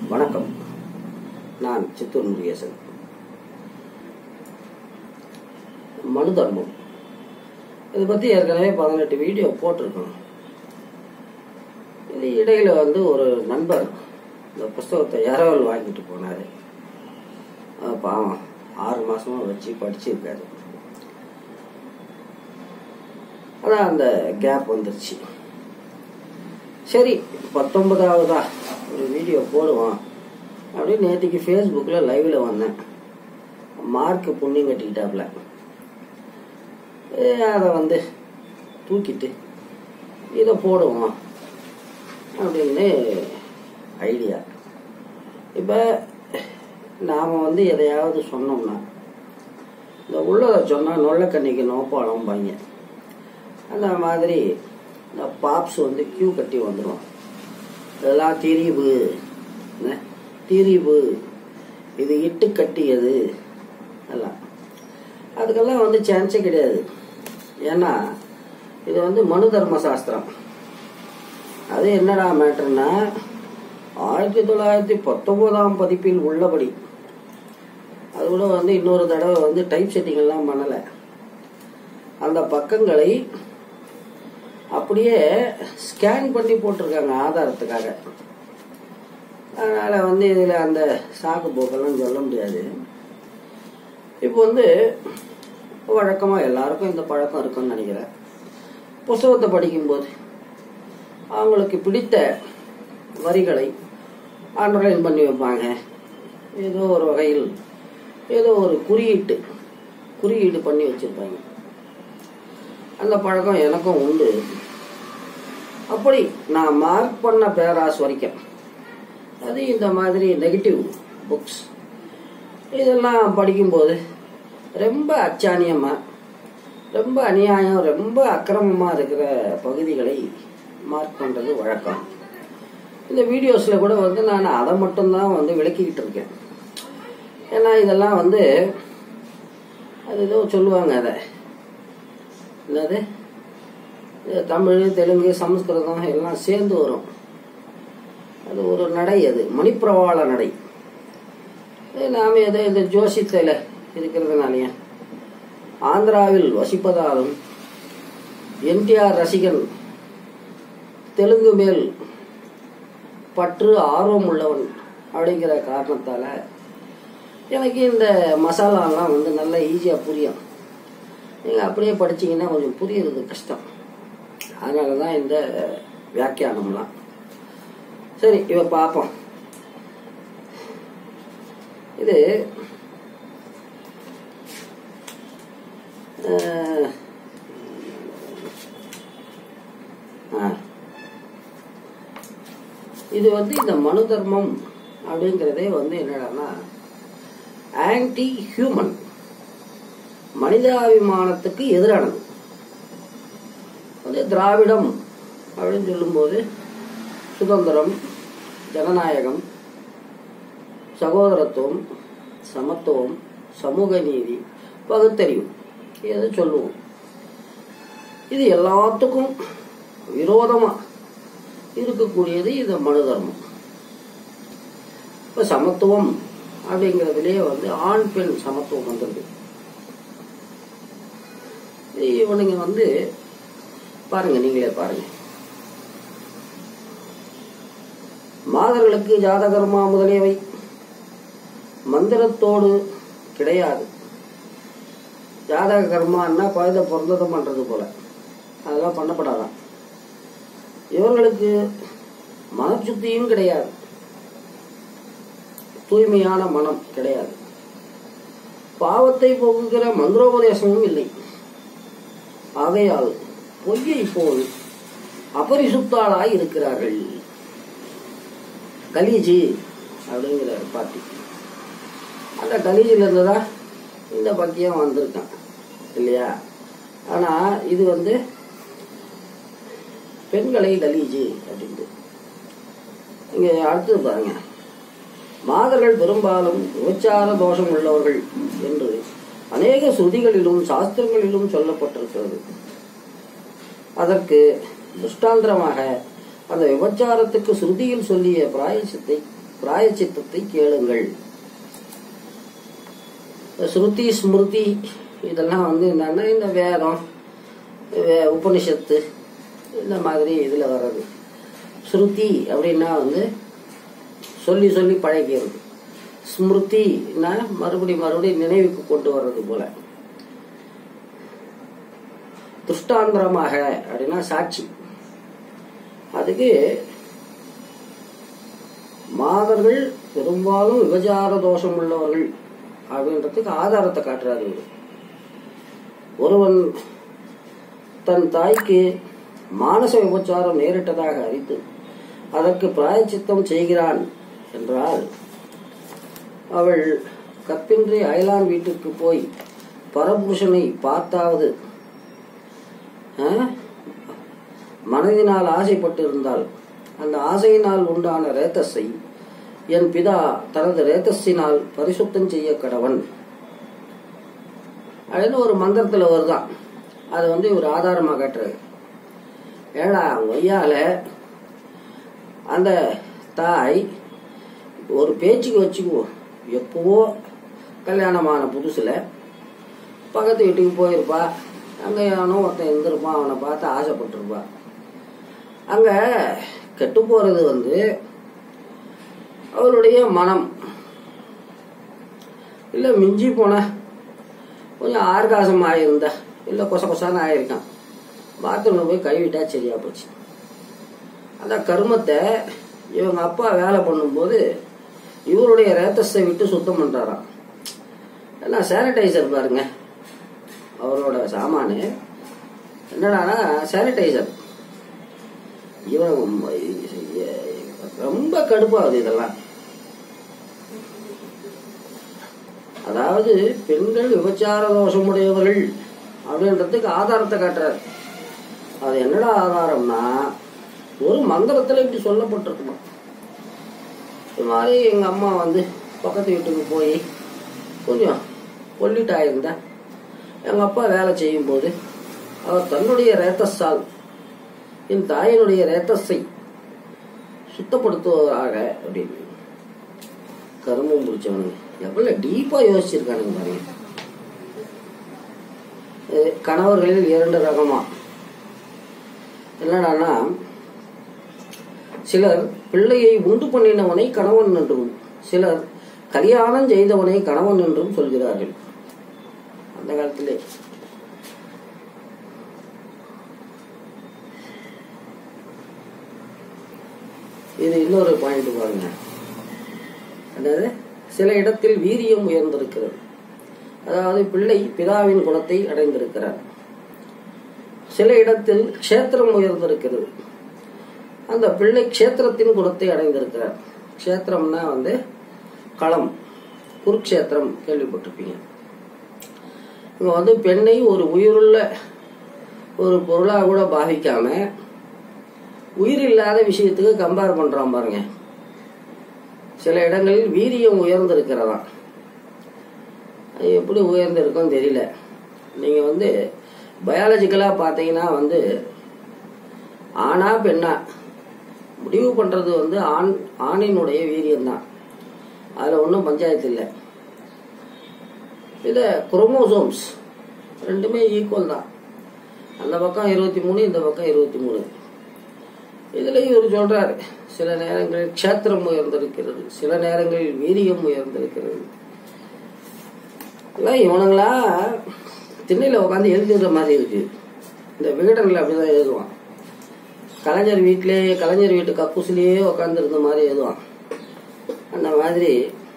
வணக்கம் நான் சித்தூர் முருகேசன் மனு தர்மம் இதை பற்றி ஏற்கனவே பதினெட்டு வீடியோ போட்டிருக்கோம் இது இடையில வந்து ஒரு நண்பர் இந்த புஸ்தகத்தை இரவல் வாங்கிட்டு போனார் பாவம் ஆறு மாசமா வச்சு படிச்சிருக்காரு அதான் அந்த கேப் வந்துருச்சு சரி பத்தொன்பதாவதா ஒரு வீடியோ போடுவான் அப்படின்னு நேற்றுக்கு ஃபேஸ்புக்கில் லைவில் வந்தேன் மார்க் புண்ணியம் கட்டிக்கிட்டாப்புல அதை வந்து தூக்கிட்டு இதை போடுவோம் அப்படின்னு ஐடியா இப்போ நாம் வந்து எதையாவது சொன்னோம்னா இந்த உள்ளதை சொன்னால் நொல்லக்கண்ணிக்கு நோப்பாளம் பாங்க அந்த மாதிரி இந்த பாப்ஸ் வந்து கியூ கட்டி வந்துடும் இதெல்லாம் திரிவு என்ன திரிவு இது இட்டு கட்டியது எல்லாம் அதுக்கெல்லாம் வந்து சான்ஸே கிடையாது ஏன்னா இது வந்து மனு தர்ம சாஸ்திரம் அது என்னடா மேட்டர்னா ஆயிரத்தி தொள்ளாயிரத்தி பத்தொன்பதாம் பதிப்பில் உள்ளபடி அது கூட வந்து இன்னொரு தடவை வந்து டைப் செட்டிங் எல்லாம் பண்ணலை அந்த பக்கங்களை அப்படியே ஸ்கேன் பண்ணி போட்டிருக்காங்க ஆதாரத்துக்காக அதனால் வந்து இதில் அந்த சாக்கு போக்கெல்லாம் சொல்ல முடியாது இப்போ வந்து வழக்கமாக எல்லாருக்கும் இந்த பழக்கம் இருக்குன்னு நினைக்கிறேன் புஸ்தகத்தை படிக்கும்போது அவங்களுக்கு பிடித்த வரிகளை அண்டர்லைன் பண்ணி வைப்பாங்க ஏதோ ஒரு வகையில் ஏதோ ஒரு குறியீட்டு குறியீடு பண்ணி வச்சுருப்பாங்க அந்த பழக்கம் எனக்கும் உண்டு அப்படி நான் மார்க் பண்ண பேராஸ் வரைக்கும் அது இந்த மாதிரி நெகட்டிவ் புக்ஸ் இதெல்லாம் படிக்கும்போது ரொம்ப அச்சாணியமாக ரொம்ப அநியாயம் ரொம்ப அக்கிரமமாக இருக்கிற பகுதிகளை மார்க் பண்ணுறது வழக்கம் இந்த வீடியோஸில் கூட வந்து நான் அதை மட்டும்தான் வந்து விளக்கிக்கிட்டு இருக்கேன் ஏன்னா இதெல்லாம் வந்து அது ஏதோ சொல்லுவாங்க அதை என்னது தமிழ் தெலுங்கு சமஸ்கிருதம் எல்லாம் சேர்ந்து வரும் அது ஒரு நடை அது மணிப்பிரவாள நடை நாம் ஏதோ இந்த ஜோசித்தில் இருக்கிறதுனாலையும் ஆந்திராவில் வசிப்பதாலும் என்டிஆர் ரசிகன் தெலுங்கு மேல் பற்று ஆர்வம் உள்ளவன் அப்படிங்கிற காரணத்தால் எனக்கு இந்த மசாலாலாம் வந்து நல்லா ஈஸியாக புரியும் நீங்கள் அப்படியே படிச்சீங்கன்னா கொஞ்சம் புரியுறது கஷ்டம் அதனால தான் இந்த வியாக்கியானம்லாம் சரி இவ பார்ப்போம் இது இது வந்து இந்த மனு தர்மம் அப்படிங்கிறதே வந்து என்னடான்னா ஆன்டி ஹியூமன் மனிதாபிமானத்துக்கு எதிரானது வந்து திராவிடம் அப்படின்னு சொல்லும்போது சுதந்திரம் ஜனநாயகம் சகோதரத்துவம் சமத்துவம் சமூக நீதி பகுத்தறிவு இதை சொல்லுவோம் இது எல்லாத்துக்கும் விரோதமா இருக்கக்கூடியது இந்த மனு தர்மம் இப்ப சமத்துவம் அப்படிங்கிறதுலயே வந்து ஆண் பெண் சமத்துவம் வந்துருக்கு இவனுங்க வந்து பாருங்க நீங்களே பாருங்க மாதர்களுக்கு ஜாதகர்மா முதலியவை மந்திரத்தோடு கிடையாது ஜாதக கர்மான்னா குழந்தை பிறந்ததும் பண்றது போல அதெல்லாம் பண்ணப்படாதான் இவர்களுக்கு மனச்சுத்தியும் கிடையாது தூய்மையான மனம் கிடையாது பாவத்தை போக்குகிற மந்திரோபதேசமும் இல்லை ஆகையால் பொய்யை போல் அபரிசுத்தாளாய் இருக்கிறார்கள் கலீஜி அப்படிங்கிற பாட்டி அந்த கலீஜில் இருந்துதான் இந்த பக்கியம் வந்திருக்கான் இல்லையா ஆனா இது வந்து பெண்களை கலீஜி அப்படின்ட்டு இங்க அடுத்தது பாருங்க மாதர்கள் பெரும்பாலும் விபச்சார தோஷம் உள்ளவர்கள் என்று அநேக ஸ்ருதிகளிலும் சாஸ்திரங்களிலும் சொல்லப்பட்டிருக்கிறது அதற்கு திருஷ்டாந்திரமாக அந்த விபச்சாரத்துக்கு ஸ்ருதியில் சொல்லிய பிராயசத்தை பிராயச்சித்தத்தை கேளுங்கள் ஸ்ருதி ஸ்மிருதி இதெல்லாம் வந்து என்னன்னா இந்த வேதம் வே- உபனிஷத்து இந்த மாதிரி இதில் வர்றது ஸ்ருதி அப்படின்னா வந்து சொல்லி சொல்லி பழகிறது ஸ்மிருதினா மறுபடி மறுபடி நினைவுக்கு கொண்டு வர்றது போல துஷ்டாந்திரமாக அப்படின்னா சாட்சி அதுக்கு மாதர்கள் பெரும்பாலும் விபச்சார தோஷம் உள்ளவர்கள் அப்படின்றதுக்கு ஆதாரத்தை காட்டுறாரு இவரு. ஒருவன் தன் தாய்க்கு மானச விபச்சாரம் நேரிட்டதாக அறிந்து அதற்கு பிராயச்சித்தம் செய்கிறான் என்றால் அவள் கற்பின்றி அயலான் வீட்டுக்கு போய் பரபுருஷனை பார்த்தாவது ஆ, மனதினால் ஆசைப்பட்டிருந்தால் அந்த ஆசையினால் உண்டான ரேத்தஸை என் பிதா தனது ரேத்தஸினால் பரிசுத்தம் செய்ய கடவன் அதுன்னு ஒரு மந்திரத்துல வருதான் அது வந்து ஒரு ஆதாரமா காட்டுறது ஏடா ஒய்யால அந்த தாய் ஒரு பேச்சுக்கு வச்சுக்குவோ எப்பவோ கல்யாணமான புதுசுல பக்கத்து வீட்டுக்கு போயிருப்பா அங்க எவனோ ஒருத்தன் இருந்திருப்பான் அவனை பார்த்து ஆசைப்பட்டிருப்பா அங்க கெட்டு போறது வந்து அவளுடைய மனம் இல்ல மிஞ்சி போன கொஞ்சம் ஆர்காசம் ஆயிருந்தா இல்ல கொச கொசான்னு ஆயிருக்கான் பாத்ரூம்ல போய் கழுவிட்டா சரியா போச்சு அந்த கருமத்தை இவங்க அப்பா வேலை பண்ணும்போது இவருடைய ரேத்தஸை விட்டு சுத்தம் பண்றாராம் எல்லாம் சானிடைசர் பாருங்க அவரோட சாமானு என்னடானா சானிடைசர் இவன் ரொம்ப கடுப்பாகுது இதெல்லாம் அதாவது பெண்கள் விபச்சார தோஷமுடையவர்கள் அப்படின்றதுக்கு ஆதாரத்தை காட்டுறாரு அது என்னடா ஆதாரம்னா ஒரு மந்திரத்துல இப்படி சொல்லப்பட்டிருக்குமா இது மாதிரி எங்க அம்மா வந்து பக்கத்து வீட்டுக்கு போய் கொஞ்சம் கொல்லிட்டு ஆயிருந்தா எங்க அப்பா வேலை செய்யும் போது அவர் தன்னுடைய ரேத்தஸால் என் தாயினுடைய ரேத்தஸை சுத்தப்படுத்துவதாக அப்படின்னு கருமம் பிடிச்சவனுங்க எவ்வளவு டீப்பா யோசிச்சிருக்கானுங்க பாருங்க அஹ் கணவர்களில் இரண்டு ரகமா என்னடான்னா சிலர் பிள்ளையை உண்டு பண்ணினவனை கணவன் என்றும் சிலர் கல்யாணம் செய்தவனை கணவன் என்றும் சொல்கிறார்கள் அந்த காலத்திலே இது இன்னொரு பாயிண்ட் பாருங்க அதாவது சில இடத்தில் வீரியம் உயர்ந்திருக்கிறது அதாவது பிள்ளை பிதாவின் குணத்தை அடைந்திருக்கிறார் சில இடத்தில் க்ஷேத்திரம் உயர்ந்திருக்கிறது அந்த பிள்ளை க்ஷேத்திரத்தின் குணத்தை அடைந்திருக்கிறார் க்ஷேத்திரம்னா வந்து களம் குருக்ஷேத்திரம் கேள்விப்பட்டிருப்பீங்க இங்க வந்து பெண்ணை ஒரு உயிருள்ள ஒரு பொருளாக கூட பாவிக்காம உயிர் இல்லாத விஷயத்துக்கு கம்பேர் பண்றான் பாருங்க சில இடங்களில் வீரியம் உயர்ந்திருக்கிறதா அது எப்படி உயர்ந்திருக்கும் தெரியல நீங்க வந்து பயாலஜிக்கலா பார்த்தீங்கன்னா வந்து ஆணா பெண்ணா முடிவு பண்றது வந்து ஆண் ஆணினுடைய வீரியம் தான் அதுல ஒன்றும் பஞ்சாயத்து இல்லை இத குரோமோசோம்ஸ் ரெண்டுமே ஈக்குவல் தான் அந்த பக்கம் இருபத்தி மூணு இந்த பக்கம் இருபத்தி மூணு இதுல இவர் சொல்றாரு சில நேரங்களில் க்ஷேத்திரம் உயர்ந்திருக்கிறது சில நேரங்களில் வீரியம் உயர்ந்திருக்கிறது எல்லாம் இவனுங்களா திண்ணையில உட்காந்து எழுதிடுற மாதிரி இருக்கு இந்த விகடனில் அப்படிதான் எழுதுவான் கலைஞர் வீட்டிலே கலைஞர் வீட்டு கக்கூசிலேயே உட்காந்து இருந்த மாதிரி எழுதுவான் அந்த மாதிரி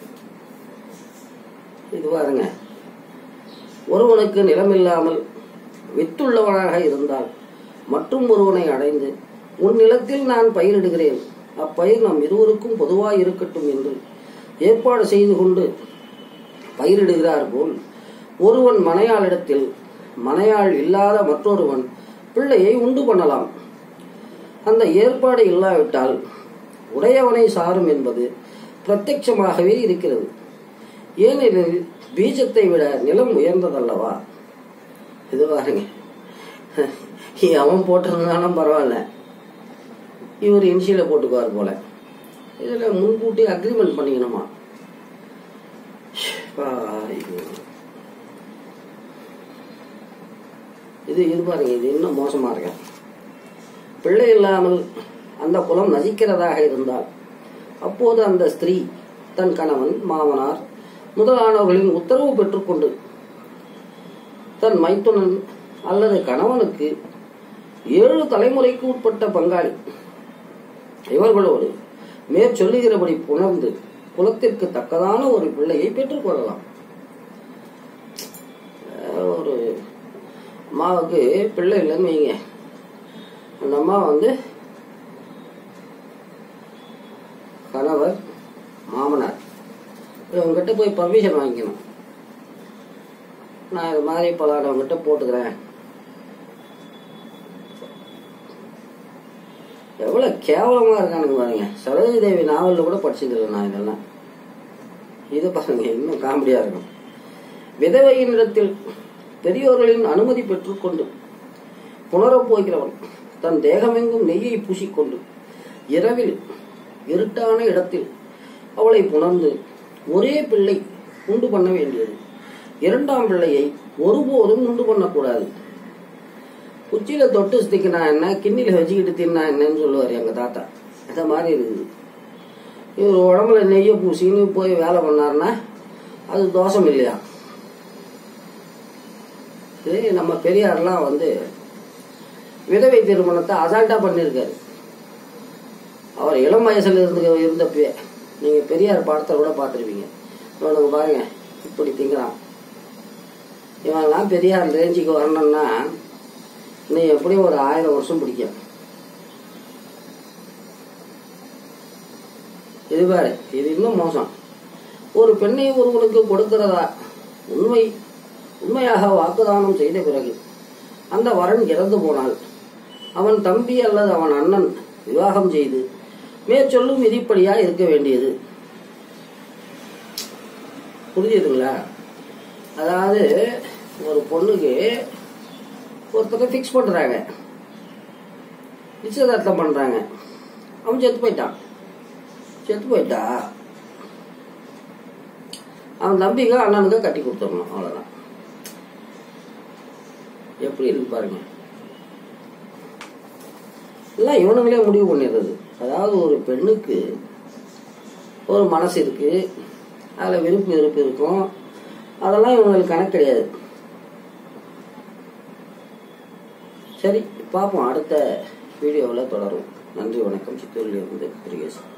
இது பாருங்க ஒருவனுக்கு நிலமில்லாமல் வித்துள்ளவனாக இருந்தால் மற்றும் ஒருவனை அடைந்து உன் நிலத்தில் நான் பயிரிடுகிறேன் அப்பயிர் நம் இருவருக்கும் பொதுவாய் இருக்கட்டும் என்று ஏற்பாடு செய்து கொண்டு பயிரிடுகிறார் போல் ஒருவன் மனையாளிடத்தில் மனையாள் இல்லாத மற்றொருவன் பிள்ளையை உண்டு பண்ணலாம் அந்த ஏற்பாடு இல்லாவிட்டால் உடையவனை சாரும் என்பது பிரத்யட்சமாகவே இருக்கிறது ஏனெனில் பீஜத்தை விட நிலம் உயர்ந்ததல்லவா இது பாருங்க அவன் போட்டிருந்தாலும் பரவாயில்ல இவர் இன்சியில போட்டுக்குவார் போல இதில் முன்கூட்டி அக்ரிமெண்ட் பண்ணிக்கணுமா அப்பா, ஐயோ. இது இது பாருங்க இது இன்னும் மோசமா இருக்கு பிள்ளை இல்லாமல் அந்த குலம் நசிக்கிறதாக இருந்தால் அப்போது அந்த ஸ்திரீ தன் கணவன் மாமனார் முதலானவர்களின் உத்தரவு பெற்றுக்கொண்டு தன் மைத்துனன் அல்லது கணவனுக்கு ஏழு தலைமுறைக்கு உட்பட்ட பங்காளி இவர்களோடு மேற்சொல்லுகிறபடி புணர்ந்து குலத்திற்கு தக்கதான ஒரு பிள்ளையை பெற்றுக்கொள்ளலாம் அஹ் ஒரு அம்மாவுக்கு பிள்ளை இல்லைன்னு வைங்க அந்த அம்மா வந்து கணவர் மாமனார் இவங்ககிட்ட போய் பர்மிஷன் வாங்கிக்கணும் நான் இது மாதிரி பலானவங்கிட்ட போட்டுக்கிறேன் எவ்வளவு கேவலமா இருக்கானுங்க பாருங்க சரோஜி தேவி நாவல்ல கூட படிச்சதில்லை நான் இதெல்லாம் இது பாருங்க இன்னும் காமெடியா இருக்கும் விதவையினிடத்தில் பெரியோர்களின் அனுமதி பெற்றுக்கொண்டு புணரப் போகிறவன் தன் தேகமெங்கும் நெய்யை பூசிக்கொண்டு இரவில் இருட்டான இடத்தில் அவளை புணர்ந்து ஒரே பிள்ளை உண்டு பண்ண வேண்டியது இரண்டாம் பிள்ளையை ஒருபோதும் உண்டு பண்ணக்கூடாது உச்சியில தொட்டு ஸ்திக்கினா என்ன கிண்ணில வச்சுக்கிட்டு தின்னா என்னன்னு சொல்லுவார் எங்க தாத்தா அந்த மாதிரி இருக்குது இவர் உடம்புல நெய்யை பூசின்னு போய் வேலை பண்ணாருன்னா அது தோஷம் இல்லையா இது நம்ம பெரியார்லாம் வந்து விதவை திருமணத்தை அசால்ட்டா பண்ணியிருக்காரு அவர் இளம் வயசுல இருந்து இருந்தப்பயே நீங்க பெரியார் படத்தை கூட பார்த்துருப்பீங்க இவனுக்கு பாருங்க இப்படி திங்கிறான் இவன்லாம் பெரியார் ரேஞ்சுக்கு வரணும்னா நீ எப்படியும் ஒரு ஆயிரம் வருஷம் பிடிக்கும் இது பாரு இது இன்னும் மோசம் ஒரு பெண்ணை ஒருவனுக்கு கொடுக்கிறதா உண்மை உண்மையாக வாக்குதானம் செய்த பிறகு அந்த வரன் இறந்து போனால் அவன் தம்பி அல்லது அவன் அண்ணன் விவாகம் செய்து மேற்சொல்லும் விதிப்படியா இருக்க வேண்டியது புரிஞ்சுதுங்களா அதாவது ஒரு பொண்ணுக்கு ஒருத்தரை ஃபிக்ஸ் பண்றாங்க நிச்சயதார்த்தம் பண்றாங்க அவன் செத்து போயிட்டான் செத்து போயிட்டா அவன் தம்பிக்கு அண்ணனுக்கு கட்டி கொடுத்துடணும் அவ்வளவுதான் எப்படி இருக்கு பாருங்க எல்லாம் இவனுங்களே முடிவு பண்ணிடுறது அதாவது ஒரு பெண்ணுக்கு ஒரு மனசு இருக்கு அதில் விருப்பு வெறுப்பு இருக்கும் அதெல்லாம் இவங்களுக்கு கணக்கு கிடையாது சரி பார்ப்போம் அடுத்த வீடியோவில் தொடரும் நன்றி வணக்கம் சித்தூரிலிருந்து பிரியேசன்